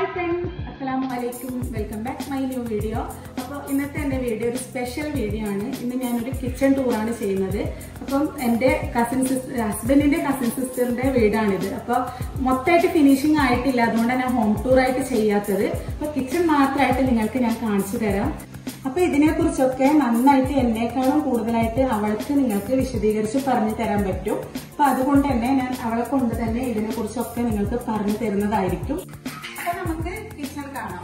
hi friends അസ്സലാമു അലൈക്കും welcome back my new video അപ്പോൾ ഇന്നത്തെ എൻ്റെ വീഡിയോ ഒരു സ്പെഷ്യൽ വീഡിയോ ആണ് ഇന്ന് ഞാനൊരു കിച്ചൺ ടൂറാണ് ചെയ്യുന്നത് അപ്പം എൻ്റെ കസിൻ സിസ്റ്റർ ഹസ്ബൻഡിൻ്റെ കസിൻ സിസ്റ്ററിൻ്റെ വീടാണിത് അപ്പോൾ മൊത്തമായിട്ട് ഫിനിഷിംഗ് ആയിട്ടില്ല അതുകൊണ്ടാണ് ഞാൻ ഹോം ടൂർ ആയിട്ട് ചെയ്യാത്തത് അപ്പോൾ കിച്ചൺ മാത്രമായിട്ട് നിങ്ങൾക്ക് ഞാൻ കാണിച്ചു തരാം അപ്പൊ ഇതിനെക്കുറിച്ചൊക്കെ നന്നായിട്ട് എന്നേക്കാളും കൂടുതലായിട്ട് അവൾക്ക് നിങ്ങൾക്ക് വിശദീകരിച്ച് പറഞ്ഞു തരാൻ പറ്റും അപ്പൊ അതുകൊണ്ട് തന്നെ ഞാൻ അവളെ കൊണ്ട് തന്നെ ഇതിനെക്കുറിച്ചൊക്കെ നിങ്ങൾക്ക് പറഞ്ഞു തരുന്നതായിരിക്കും അപ്പൊ നമുക്ക് കിച്ചൺ കാണാം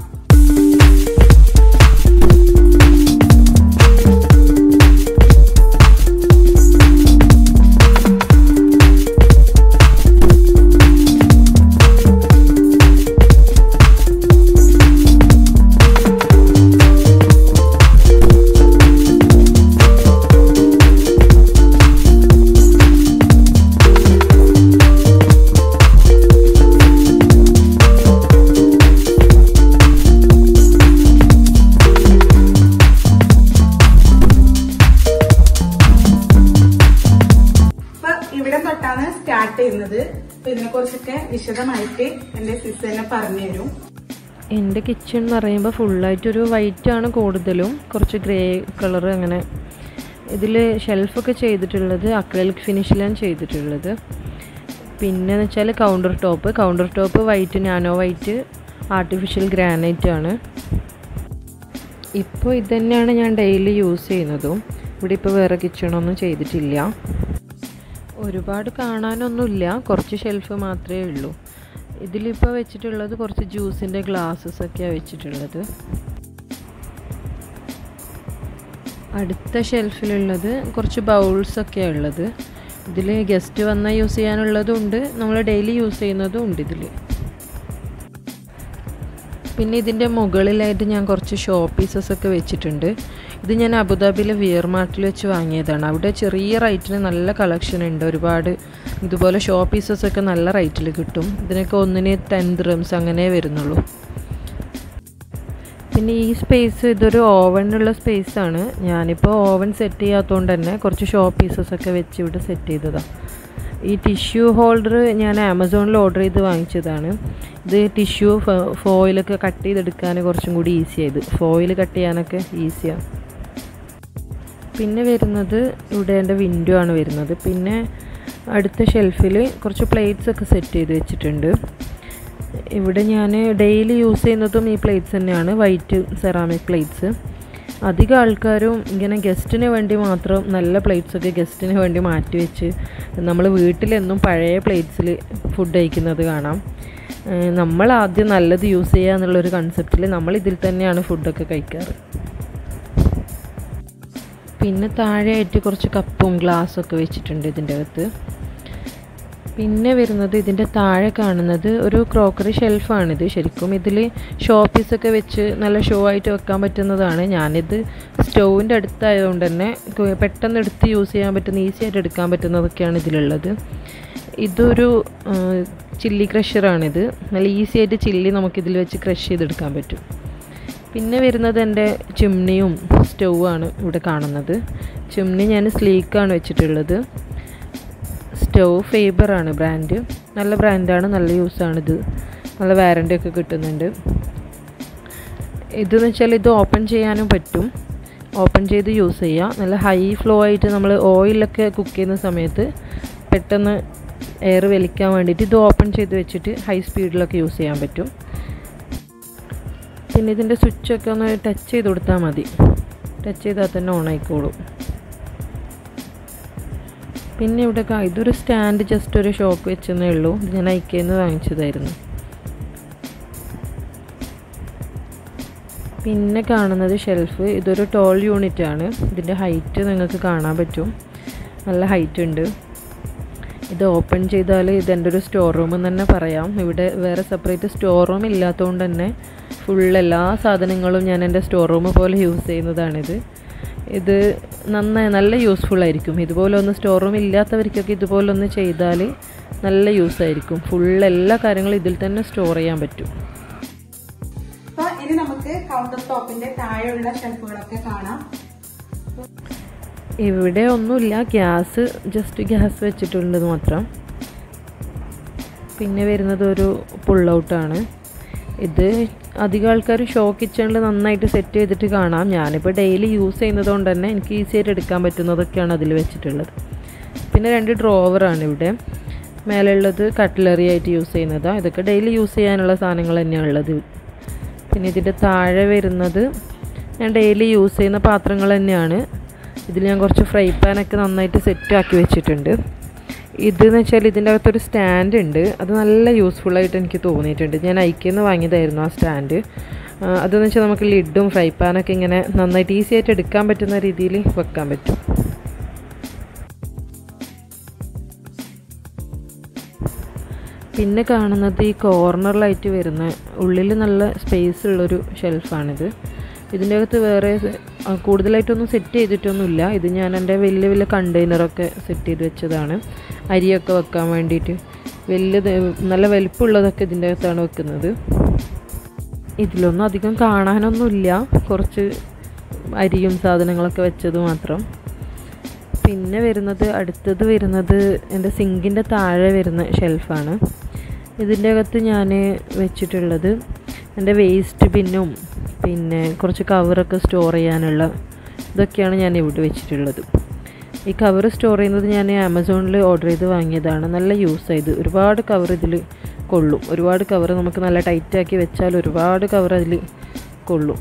അപ്പൊ ഇവിടെ തൊട്ടാണ് സ്റ്റാർട്ട് ചെയ്യുന്നത് അപ്പൊ ഇതിനെക്കുറിച്ചൊക്കെ വിശദമായിട്ട് എന്റെ സിസ് തന്നെ പറഞ്ഞു തരും എൻ്റെ കിച്ചൺ എന്ന് പറയുമ്പോൾ ഫുള്ളായിട്ടൊരു വൈറ്റാണ് കൂടുതലും കുറച്ച് ഗ്രേ കളർ അങ്ങനെ ഇതിൽ ഷെൽഫൊക്കെ ചെയ്തിട്ടുള്ളത് അക്രലിക് ഫിനിഷിലാണ് ചെയ്തിട്ടുള്ളത് പിന്നെ എന്ന് വെച്ചാൽ counter top counter top white nano white artificial granite ആണ് ഇപ്പോൾ ഇത് തന്നെയാണ് ഞാൻ ഡെയിലി യൂസ് ചെയ്യുന്നതും ഇവിടെ ഇപ്പോൾ വേറെ കിച്ചണൊന്നും ചെയ്തിട്ടില്ല ഒരുപാട് കാണാനൊന്നുമില്ല കുറച്ച് ഷെൽഫ് മാത്രമേ ഉള്ളൂ ഇതിലിപ്പോൾ വെച്ചിട്ടുള്ളത് കുറച്ച് ജ്യൂസിൻ്റെ ഗ്ലാസ്സസ് ഒക്കെയാണ് വെച്ചിട്ടുള്ളത് അടുത്ത ഷെൽഫിലുള്ളത് കുറച്ച് ബൗൾസ് ഒക്കെയാണ് ഉള്ളത് ഇതിൽ ഗസ്റ്റ് വന്നാൽ യൂസ് ചെയ്യാനുള്ളതും ഉണ്ട് നമ്മൾ ഡെയിലി യൂസ് ചെയ്യുന്നതും ഉണ്ട് ഇതിൽ പിന്നെ ഇതിൻ്റെ മുകളിലായിട്ട് ഞാൻ കുറച്ച് ഷോ പീസസ് ഒക്കെ വെച്ചിട്ടുണ്ട് ഇത് ഞാൻ അബുദാബിയിലെ വിയർ മാർട്ടിൽ വെച്ച് വാങ്ങിയതാണ് അവിടെ ചെറിയ റേറ്റിന് നല്ല കളക്ഷൻ ഉണ്ട് ഒരുപാട് ഇതുപോലെ ഷോ പീസസ് ഒക്കെ നല്ല റേറ്റിൽ കിട്ടും ഇതിനൊക്കെ ഒന്നിന് ടെൻ ദ്രംസ് അങ്ങനെ വരുന്നുള്ളൂ പിന്നെ ഈ സ്പേസ് ഇതൊരു ഓവനുള്ള സ്പേസാണ് ഞാനിപ്പോൾ ഓവൻ സെറ്റ് ചെയ്യാത്തതുകൊണ്ട് തന്നെ കുറച്ച് ഷോ പീസസ് ഒക്കെ വെച്ച് ഇവിടെ സെറ്റ് ചെയ്തതാണ് ഈ ടിഷ്യൂ ഹോൾഡർ ഞാൻ ആമസോണിൽ ഓർഡർ ചെയ്ത് വാങ്ങിച്ചതാണ് ഇത് ടിഷ്യൂ ഫോയിലൊക്കെ കട്ട് ചെയ്തെടുക്കാൻ കുറച്ചും കൂടി ഈസി ആയത് ഫോയിൽ കട്ട് ചെയ്യാനൊക്കെ ഈസിയാണ് പിന്നെ വരുന്നത് ഇവിടെ എൻ്റെ വിൻഡോ ആണ് വരുന്നത് പിന്നെ അടുത്ത ഷെൽഫിൽ കുറച്ച് പ്ലേറ്റ്സ് ഒക്കെ സെറ്റ് ചെയ്ത് വെച്ചിട്ടുണ്ട് ഇവിടെ ഞാൻ ഡെയിലി യൂസ് ചെയ്യുന്നതും ഈ പ്ലേറ്റ്സ് തന്നെയാണ് വൈറ്റ് സെറാമിക് പ്ലേറ്റ്സ് അധികം ആൾക്കാരും ഇങ്ങനെ ഗസ്റ്റിന് വേണ്ടി മാത്രം നല്ല പ്ലേറ്റ്സ് ഒക്കെ ഗസ്റ്റിന് വേണ്ടി മാറ്റി വെച്ച് നമ്മൾ വീട്ടിലെന്നും പഴയ പ്ലേറ്റ്സിൽ ഫുഡ് കഴിക്കുന്നത് കാണാം നമ്മൾ ആദ്യം നല്ലത് യൂസ് ചെയ്യുക എന്നുള്ളൊരു കൺസെപ്റ്റിൽ നമ്മൾ ഇതിൽ തന്നെയാണ് ഫുഡൊക്കെ കഴിക്കാറ് പിന്നെ താഴെയായിട്ട് കുറച്ച് കപ്പും ഗ്ലാസ്സൊക്കെ വെച്ചിട്ടുണ്ട് ഇതിൻ്റെ അകത്ത് പിന്നെ വരുന്നത് ഇതിൻ്റെ താഴെ കാണുന്നത് ഒരു ക്രോക്കറി ഷെൽഫാണിത് ശരിക്കും ഇതിൽ ഷോ പീസൊക്കെ വെച്ച് നല്ല ഷോ ആയിട്ട് വെക്കാൻ പറ്റുന്നതാണ് ഞാനിത് സ്റ്റൗവിൻ്റെ അടുത്തായതുകൊണ്ട് തന്നെ പെട്ടെന്ന് എടുത്ത് യൂസ് ചെയ്യാൻ പറ്റുന്ന ഈസി ആയിട്ട് എടുക്കാൻ പറ്റുന്നതൊക്കെയാണ് ഇതിലുള്ളത് ഇതൊരു ചില്ലി ക്രഷറാണിത് നല്ല ഈസി ആയിട്ട് ചില്ലി നമുക്കിതിൽ വെച്ച് ക്രഷ് ചെയ്തെടുക്കാൻ പറ്റും പിന്നെ വരുന്നത് എൻ്റെ ചിമ്നിയും സ്റ്റൗവാണ് ഇവിടെ കാണുന്നത് ചിമ്നി ഞാൻ സ്ലീക്കാണ് വെച്ചിട്ടുള്ളത് സ്റ്റൗ ഫേബറാണ് ബ്രാൻഡ് നല്ല ബ്രാൻഡാണ് നല്ല യൂസാണിത് നല്ല വാറണ്ടി ഒക്കെ കിട്ടുന്നുണ്ട് ഇതെന്ന് വെച്ചാൽ ഇത് ഓപ്പൺ ചെയ്യാനും പറ്റും ഓപ്പൺ ചെയ്ത് യൂസ് ചെയ്യാം നല്ല ഹൈ ഫ്ലോ ആയിട്ട് നമ്മൾ ഓയിലൊക്കെ കുക്ക് ചെയ്യുന്ന സമയത്ത് പെട്ടെന്ന് എയർ വലിക്കാൻ വേണ്ടിയിട്ട് ഇത് ഓപ്പൺ ചെയ്ത് വെച്ചിട്ട് ഹൈ സ്പീഡിലൊക്കെ യൂസ് ചെയ്യാൻ പറ്റും പിന്നെ ഇതിൻ്റെ സ്വിച്ചൊക്കെ ഒന്ന് ടച്ച് ചെയ്ത് കൊടുത്താൽ മതി ടച്ച് ചെയ്താൽ തന്നെ ഓൺ ആയിക്കോളും പിന്നെ ഇവിടെ ഇതൊരു സ്റ്റാൻഡ് ജസ്റ്റ് ഒരു ഷോക്ക് വെച്ചെന്നേ ഉള്ളൂ ഇത് ഞാൻ ഐക്കയിൽ നിന്ന് വാങ്ങിച്ചതായിരുന്നു പിന്നെ കാണുന്നത് ഷെൽഫ് ഇതൊരു ടോൾ യൂണിറ്റ് ആണ് ഇതിൻ്റെ ഹൈറ്റ് നിങ്ങൾക്ക് കാണാൻ പറ്റും നല്ല ഹൈറ്റ് ഉണ്ട് ഇത് ഓപ്പൺ ചെയ്താൽ ഇതെൻ്റെ ഒരു സ്റ്റോർ റൂം എന്ന് തന്നെ പറയാം ഇവിടെ വേറെ സെപ്പറേറ്റ് സ്റ്റോർ റൂം ഇല്ലാത്തതുകൊണ്ട് തന്നെ ഫുൾ എല്ലാ സാധനങ്ങളും ഞാൻ എൻ്റെ സ്റ്റോർ റൂം പോലെ യൂസ് ചെയ്യുന്നതാണിത് ഇത് നന്നായി നല്ല യൂസ്ഫുൾ ആയിരിക്കും ഇതുപോലെ ഒന്ന് സ്റ്റോർ റൂം ഇല്ലാത്തവർക്കൊക്കെ ഇതുപോലെ ഒന്ന് ചെയ്താൽ നല്ല യൂസ് ആയിരിക്കും ഫുൾ എല്ലാ കാര്യങ്ങളും ഇതിൽ തന്നെ സ്റ്റോർ ചെയ്യാൻ പറ്റും അപ്പൊ ഇനി നമുക്ക് കൗണ്ടർ ടോപ്പിന്റെ താഴെയുള്ള ഷെൽഫുകളൊക്കെ കാണാം ഇവിടെ ഒന്നുമില്ല ഗ്യാസ് ജസ്റ്റ് ഗ്യാസ് വെച്ചിട്ടുള്ളത് മാത്രം പിന്നെ വരുന്നത് ഒരു പുൾ ഔട്ടാണ് ഇത് അധികം ആൾക്കാർ ഷോ കിച്ചണിൽ നന്നായിട്ട് സെറ്റ് ചെയ്തിട്ട് കാണാം ഞാനിപ്പോൾ ഡെയിലി യൂസ് ചെയ്യുന്നത് കൊണ്ട് തന്നെ എനിക്ക് ഈസി ആയിട്ട് എടുക്കാൻ പറ്റുന്നതൊക്കെയാണ് അതിൽ വെച്ചിട്ടുള്ളത് പിന്നെ രണ്ട് ഡ്രോവറാണ് ഇവിടെ മേലുള്ളത് കട്ട്ലറി ആയിട്ട് യൂസ് ചെയ്യുന്നതാണ് ഇതൊക്കെ ഡെയിലി യൂസ് ചെയ്യാനുള്ള സാധനങ്ങൾ തന്നെയാണ് ഉള്ളത് പിന്നെ ഇതിൻ്റെ താഴെ വരുന്നത് ഞാൻ ഡെയിലി യൂസ് ചെയ്യുന്ന പാത്രങ്ങൾ തന്നെയാണ് ഇതിൽ ഞാൻ കുറച്ച് ഫ്രൈ പാനൊക്കെ നന്നായിട്ട് സെറ്റ് ആക്കി വെച്ചിട്ടുണ്ട് ഇതെന്ന് വെച്ചാൽ ഇതിൻ്റെ അകത്തൊരു സ്റ്റാൻഡ് ഉണ്ട് അത് നല്ല യൂസ്ഫുൾ ആയിട്ട് എനിക്ക് തോന്നിയിട്ടുണ്ട് ഞാൻ ഐക്യെന്ന് വാങ്ങിയതായിരുന്നു ആ സ്റ്റാൻഡ് അതെന്ന് വെച്ചാൽ നമുക്ക് ലിഡും ഫ്രൈ പാനൊക്കെ ഇങ്ങനെ നന്നായിട്ട് ഈസി ആയിട്ട് എടുക്കാൻ പറ്റുന്ന രീതിയിൽ വെക്കാൻ പറ്റും പിന്നെ കാണുന്നത് ഈ കോർണറിലായിട്ട് വരുന്ന ഉള്ളിൽ നല്ല സ്പേസ് ഉള്ളൊരു ഷെൽഫാണിത് ഇതിൻ്റെ അകത്ത് വേറെ കൂടുതലായിട്ടൊന്നും സെറ്റ് ചെയ്തിട്ടൊന്നുമില്ല ഇത് ഞാൻ എൻ്റെ വലിയ വലിയ കണ്ടെയ്നറൊക്കെ സെറ്റ് ചെയ്ത് വെച്ചതാണ് അരിയൊക്കെ വെക്കാൻ വേണ്ടിയിട്ട് വലിയ നല്ല വലിപ്പമുള്ളതൊക്കെ ഇതിൻ്റെ അകത്താണ് വെക്കുന്നത് ഇതിലൊന്നും അധികം കാണാനൊന്നുമില്ല കുറച്ച് അരിയും സാധനങ്ങളൊക്കെ വെച്ചത് മാത്രം പിന്നെ വരുന്നത് അടുത്തത് വരുന്നത് എൻ്റെ സിങ്കിൻ്റെ താഴെ വരുന്ന ഷെൽഫാണ് ഇതിൻ്റെ അകത്ത് ഞാൻ വെച്ചിട്ടുള്ളത് എൻ്റെ വേസ്റ്റ് ബിന്നും പിന്നെ കുറച്ച് കവറൊക്കെ സ്റ്റോർ ചെയ്യാനുള്ള ഇതൊക്കെയാണ് ഞാൻ ഇവിടെ വെച്ചിട്ടുള്ളത് ഈ കവർ സ്റ്റോർ ചെയ്യുന്നത് ഞാൻ ആമസോണിൽ ഓർഡർ ചെയ്ത് വാങ്ങിയതാണ് നല്ല യൂസ് ചെയ്ത് ഒരുപാട് കവർ ഇതിൽ കൊള്ളും ഒരുപാട് കവർ നമുക്ക് നല്ല ടൈറ്റാക്കി വെച്ചാൽ ഒരുപാട് കവർ അതിൽ കൊള്ളും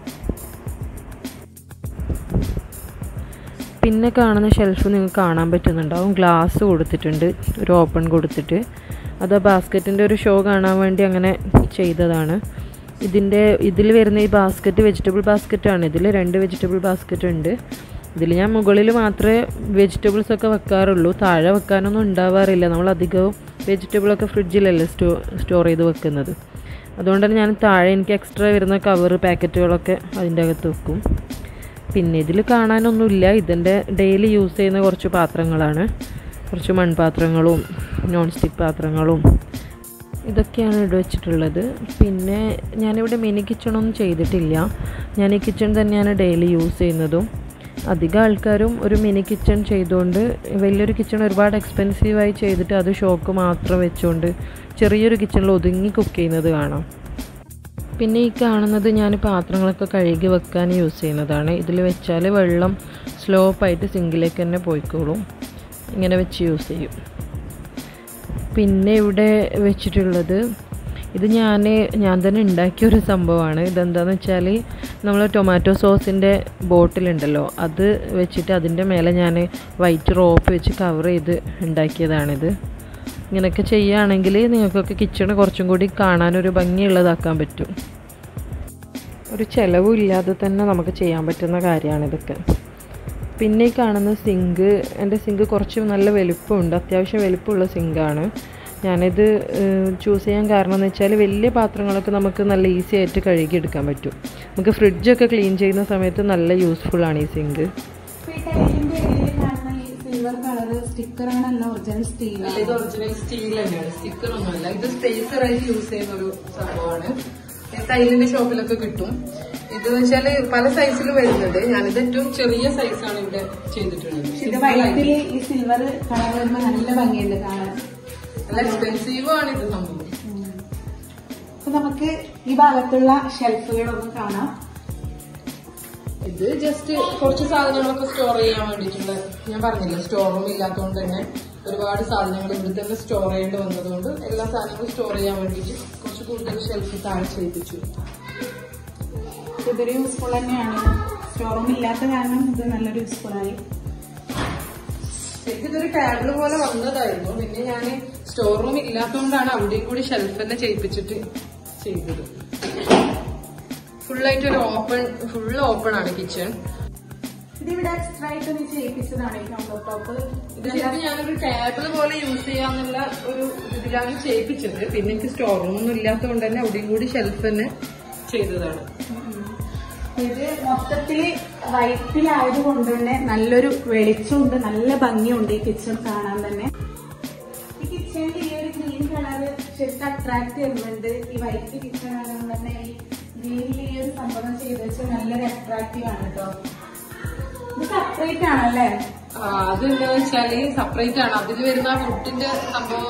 പിന്നെ കാണുന്ന ഷെൽഫ് നിങ്ങൾക്ക് കാണാൻ പറ്റുന്നുണ്ടാവും ഗ്ലാസ് കൊടുത്തിട്ടുണ്ട് ഒരു ഓപ്പൺ കൊടുത്തിട്ട് അത് ആ ബാസ്ക്കറ്റിൻ്റെ ഒരു ഷോ കാണാൻ വേണ്ടി അങ്ങനെ ചെയ്തതാണ് ഇതിൻ്റെ ഇതിൽ വരുന്ന ഈ ബാസ്ക്കറ്റ് വെജിറ്റബിൾ ബാസ്ക്കറ്റാണ് ഇതിൽ രണ്ട് വെജിറ്റബിൾ ബാസ്ക്കറ്റ് ഉണ്ട് ഇതിൽ ഞാൻ മുകളിൽ മാത്രമേ വെജിറ്റബിൾസ് ഒക്കെ വെക്കാറുള്ളൂ താഴെ വെക്കാനൊന്നും ഉണ്ടാവാറില്ല നമ്മൾ അധികവും വെജിറ്റബിളൊക്കെ ഫ്രിഡ്ജിലല്ലേ സ്റ്റോ സ്റ്റോർ ചെയ്ത് വെക്കുന്നത് അതുകൊണ്ട് തന്നെ ഞാൻ താഴെ എനിക്ക് എക്സ്ട്രാ വരുന്ന കവർ പാക്കറ്റുകളൊക്കെ അതിൻ്റെ അകത്ത് വെക്കും പിന്നെ ഇതിൽ കാണാനൊന്നുമില്ല ഇതിൻ്റെ ഡെയിലി യൂസ് ചെയ്യുന്ന കുറച്ച് പാത്രങ്ങളാണ് കുറച്ച് മൺപാത്രങ്ങളും നോൺ സ്റ്റിക്ക് പാത്രങ്ങളും ഇതൊക്കെയാണ് ഇവിടെ വെച്ചിട്ടുള്ളത് പിന്നെ ഞാനിവിടെ മിനി കിച്ചണൊന്നും ചെയ്തിട്ടില്ല ഞാൻ ഈ കിച്ചൺ തന്നെയാണ് ഡെയിലി യൂസ് ചെയ്യുന്നതും അധികം ആൾക്കാരും ഒരു മിനി കിച്ചൺ ചെയ്തുകൊണ്ട് വലിയൊരു കിച്ചൺ ഒരുപാട് എക്സ്പെൻസീവായി ചെയ്തിട്ട് അത് ഷോക്ക് മാത്രം വെച്ചുകൊണ്ട് ചെറിയൊരു കിച്ചണിൽ ഒതുങ്ങി കുക്ക് ചെയ്യുന്നത് കാണാം പിന്നെ ഈ കാണുന്നത് ഞാൻ പാത്രങ്ങളൊക്കെ കഴുകി വെക്കാൻ യൂസ് ചെയ്യുന്നതാണ് ഇതിൽ വെച്ചാൽ വെള്ളം സ്ലോപ്പായിട്ട് സിങ്കിലേക്ക് തന്നെ പോയിക്കോളും ഇങ്ങനെ വെച്ച് യൂസ് ചെയ്യും പിന്നെ ഇവിടെ വെച്ചിട്ടുള്ളത് ഇത് ഞാൻ ഞാൻ തന്നെ ഉണ്ടാക്കിയ ഒരു സംഭവമാണ് ഇതെന്താണെന്ന് വെച്ചാൽ നമ്മൾ ടൊമാറ്റോ സോസിൻ്റെ ബോട്ടിലുണ്ടല്ലോ അത് വെച്ചിട്ട് അതിൻ്റെ മേലെ ഞാൻ വൈറ്റ് റോപ്പ് വെച്ച് കവർ ചെയ്ത് ഉണ്ടാക്കിയതാണിത് ഇങ്ങനെയൊക്കെ ചെയ്യുകയാണെങ്കിൽ നിങ്ങൾക്കൊക്കെ കിച്ചണ് കുറച്ചും കൂടി കാണാനൊരു ഭംഗിയുള്ളതാക്കാൻ പറ്റും ഒരു ചിലവും ഇല്ലാതെ തന്നെ നമുക്ക് ചെയ്യാൻ പറ്റുന്ന കാര്യമാണ് ഇതൊക്കെ പിന്നെ ഈ കാണുന്ന സിങ്ക് എൻ്റെ സിങ്ക് കുറച്ച് നല്ല വലുപ്പമുണ്ട് അത്യാവശ്യം വലുപ്പമുള്ള സിങ്കാണ് ഞാനിത് ചൂസ് ചെയ്യാൻ കാരണം എന്ന് വെച്ചാൽ വലിയ പാത്രങ്ങളൊക്കെ നമുക്ക് നല്ല ഈസി ആയിട്ട് കഴുകിയെടുക്കാൻ പറ്റും നമുക്ക് ഫ്രിഡ്ജൊക്കെ ക്ലീൻ ചെയ്യുന്ന സമയത്ത് നല്ല യൂസ്ഫുള്ളാണ് ഈ സിങ്ക് സിൽവർ കളർ സ്റ്റിക്കർ ആണല്ല ഒറിജിനൽ സ്റ്റീൽ ഇത് ഒറിജിനൽ സ്റ്റീൽ തന്നെയാണ് സ്റ്റിക്കർ ഒന്നുമല്ല ഇത് സ്പേസർ ആയിട്ട് യൂസ് ചെയ്യുന്ന ഒരു സംഭവമാണ് ടൈലിന്റെ ഷോപ്പിലൊക്കെ കിട്ടും ഇത് വെച്ചാല് പല സൈസിൽ വരുന്നുണ്ട് ഞാനിത് ഏറ്റവും ചെറിയ സൈസാണ് ഇവിടെ ചെയ്തിട്ടുള്ളത് ഇത് വൈറ്റിൽ ഈ സിൽവർ കളർ വരുമ്പോ നല്ല ഭംഗിയുണ്ട് കാണാൻ നല്ല എക്സ്പെൻസീവ് ആണ് ഇത് സംഭവം അപ്പൊ നമുക്ക് ഈ ഭാഗത്തുള്ള ഷെൽഫുകളൊന്നും കാണാം ഇത് ജസ്റ്റ് കുറച്ച് സാധനങ്ങളൊക്കെ സ്റ്റോർ ചെയ്യാൻ വേണ്ടിയിട്ടുള്ള ഞാൻ പറഞ്ഞില്ല സ്റ്റോർ റൂം ഇല്ലാത്തതുകൊണ്ട് തന്നെ ഒരുപാട് സാധനങ്ങൾ ഇവിടെ തന്നെ സ്റ്റോർ ചെയ്യേണ്ടി വന്നതുകൊണ്ട് എല്ലാ സാധനങ്ങളും സ്റ്റോർ ചെയ്യാൻ വേണ്ടിയിട്ട് കുറച്ച് കൂടുതൽ ഷെൽഫ് താഴെ ചെയ്യിപ്പിച്ചു ഇതൊരു യൂസ്ഫുൾ തന്നെയാണ് സ്റ്റോർ റൂം ഇല്ലാത്ത കാരണം ഇത് നല്ലൊരു യൂസ്ഫുൾ ആയി ശരിക്കും ഇതൊരു ടേബിൾ പോലെ വന്നതായിരുന്നു പിന്നെ ഞാൻ സ്റ്റോർ റൂം ഇല്ലാത്തതുകൊണ്ടാണ് അവിടെയും കൂടി ഷെൽഫ് തന്നെ ചെയ്യിപ്പിച്ചിട്ട് ചെയ്തത് ഫുള്ളായിട്ട് ഒരു ഓപ്പൺ ഫുൾ ഓപ്പൺ ആണ് കിച്ചൺ ഇതിവിടെ എക്സ്ട്രാ ആയിട്ട് നീ ചെയ്യിപ്പിച്ചതാണ് ഈ കൗണ്ടർ ടോപ്പ് ഇത് ശരിക്കും ഞാനൊരു ടേബിൾ പോലെ യൂസ് ചെയ്യാന്നുള്ള ഒരു ഇതിലാണ് ചെയ്യിപ്പിച്ചത് പിന്നെ എനിക്ക് സ്റ്റോർ റൂം ഒന്നും ഇല്ലാത്തതുകൊണ്ട് തന്നെ അവിടെയും കൂടി ഷെൽഫ് തന്നെ ചെയ്തതാണ് ഇത് മൊത്തത്തില് വൈറ്റിലായത് കൊണ്ട് തന്നെ നല്ലൊരു വെളിച്ചമുണ്ട് നല്ല ഭംഗിയുണ്ട് ഈ കിച്ചൺ കാണാൻ തന്നെ ഈ കിച്ചണിൽ ഈ ഒരു ഗ്രീൻ കളർ ശരിക്കും അട്രാക്ട് ചെയ്യുന്നുണ്ട് ഈ വൈറ്റ് കിച്ചൺ ആണെന്ന് തന്നെ ഈ ഗ്രീനിൽ ഈ ഒരു സംഭവം ചെയ്ത് വെച്ച് നല്ലൊരു അട്രാക്റ്റീവ് ആണ് കേട്ടോ ഇത് സെപ്പറേറ്റ് ആണല്ലേ ആ, അതെന്താ വെച്ചാല് സെപ്പറേറ്റ് ആണ് അതിൽ വരുന്ന ഫുഡിന്റെ സംഭവം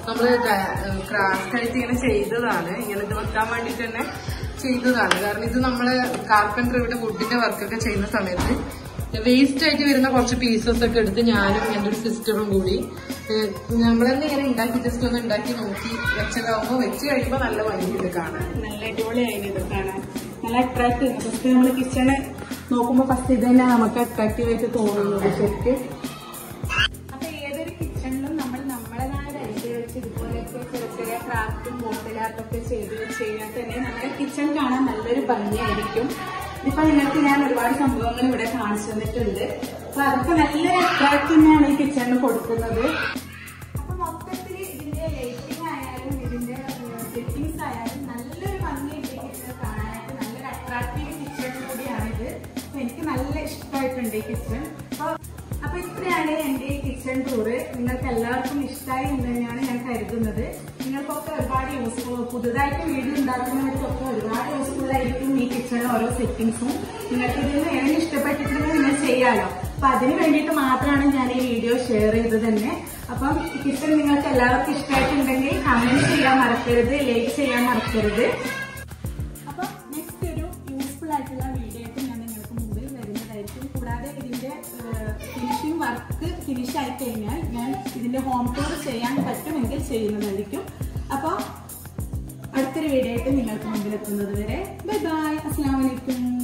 നമ്മള് ക്രാഫ്റ്റ് ആയിട്ട് ഇങ്ങനെ ചെയ്തതാണ് ഇങ്ങനെ ഇത് വെക്കാൻ വേണ്ടിട്ട് തന്നെ ചെയ്തതാണ് കാരണം ഇത് നമ്മള് കാർപ്പൻറ്റർ ഇവിടെ വുഡിന്റെ വർക്കൊക്കെ ചെയ്യുന്ന സമയത്ത് വേസ്റ്റ് ആയിട്ട് വരുന്ന കുറച്ച് പീസസ് ഒക്കെ എടുത്ത് ഞാനും എൻ്റെ ഒരു സിസ്റ്ററും കൂടി ഏഹ്, നമ്മളെന്നെ ഇങ്ങനെ ഉണ്ടാക്കി ജസ്റ്റ് ഒന്ന് ഉണ്ടാക്കി നോക്കി വെച്ചതാവുമ്പോ വെച്ച് കഴിയുമ്പോ നല്ല ഭംഗിയുണ്ട് കാണാൻ നല്ല അടിപൊളിയായിരുന്നു ഇത് കാണാൻ നല്ല അട്രാക്റ്റീവ് ഫസ്റ്റ് നമ്മൾ കിച്ചണ് നോക്കുമ്പോൾ ഫസ്റ്റ് ഇത് തന്നെ നമുക്ക് അട്രാക്റ്റീവ് ആയിട്ട് തോന്നുന്നത് ശരിക്ക് അപ്പൊ ഏതൊരു കിച്ചണിലും നമ്മൾ നമ്മളേതായ ഒരു ഐഡിയ വെച്ച് ഇതുപോലെയൊക്കെ ചെറിയ ചെറിയ ക്രാഫ്റ്റും ബോട്ടിൽ ആർട്ടൊക്കെ ചെയ്ത് ചെയ്യാൻ തന്നെ നമ്മുടെ കിച്ചൺ കാണാൻ നല്ലൊരു ഭംഗിയായിരിക്കും ഇപ്പൊ നിങ്ങൾക്ക് ഞാൻ ഒരുപാട് സംഭവങ്ങൾ ഇവിടെ കാണിച്ചു തന്നിട്ടുണ്ട് അപ്പൊ അതൊക്കെ നല്ലൊരു അട്രാക്റ്റ് തന്നെയാണ് ഈ കിച്ചണിന് കൊടുക്കുന്നത് അപ്പൊ മൊത്തത്തിൽ ഇതിന്റെ ലൈറ്റിംഗ് ആയാലും ഇതിന്റെ സെറ്റിംഗ്സ് ആയാലും നല്ലൊരു ഭംഗിയുണ്ട് ഈ കിച്ചൺ കാണാനായിട്ട് നല്ലൊരു അട്രാക്റ്റീവ് കിച്ചൺ കൂടിയാണിത് അപ്പൊ എനിക്ക് നല്ല ഇഷ്ടമായിട്ടുണ്ട് ഈ കിച്ചൺ അപ്പൊ അപ്പൊ ഇത്രയാണ് എന്റെ ഈ കിച്ചൺ ടൂറ് നിങ്ങൾക്ക് എല്ലാവർക്കും ഇഷ്ടമായി എന്ന് തന്നെയാണ് ഞാൻ കരുതുന്നത് നിങ്ങൾക്കൊക്കെ ഒരുപാട് യൂസ്ഫുൾ പുതുതായിട്ട് വീഡിയോ ഉണ്ടാക്കുന്നവർക്കൊക്കെ ഒരുപാട് യൂസ്ഫുൾ ആയിരിക്കും ഈ കിച്ചണിലെ ഓരോ സെറ്റിംഗ്സും നിങ്ങൾക്ക് ഇതിൽ നിന്ന് ഏതെങ്കിലും ഇഷ്ടപ്പെട്ടിട്ടുണ്ടെങ്കിൽ നിങ്ങൾ ചെയ്യാലോ അപ്പൊ അതിന് വേണ്ടിയിട്ട് മാത്രമാണ് ഞാൻ ഈ വീഡിയോ ഷെയർ ചെയ്തത് തന്നെ അപ്പം കിച്ചൺ നിങ്ങൾക്ക് എല്ലാവർക്കും ഇഷ്ടമായിട്ടുണ്ടെങ്കിൽ കമന്റ് ചെയ്യാൻ മറക്കരുത് ലൈക്ക് ചെയ്യാൻ മറക്കരുത് അപ്പൊ നെക്സ്റ്റ് ഒരു യൂസ്ഫുൾ ആയിട്ടുള്ള വീഡിയോ ആയിട്ട് ഞാൻ നിങ്ങൾക്ക് മുമ്പിൽ വരുന്നതായിരിക്കും കൂടാതെ ഇതിന്റെ ഫിനിഷിംഗ് വർക്ക് ഫിനിഷ് ആയി കഴിഞ്ഞാൽ ഞാൻ ഇതിന്റെ ഹോം ടൂർ ചെയ്യാൻ പറ്റുമെങ്കിൽ ചെയ്യുന്നതായിരിക്കും അപ്പോൾ അടുത്തൊരു വീഡിയോ ആയിട്ട് നിങ്ങൾക്ക് മുമ്പിൽ എത്തുന്നത് വരെ ബൈ ബൈ അസ്സാം വലൈക്കും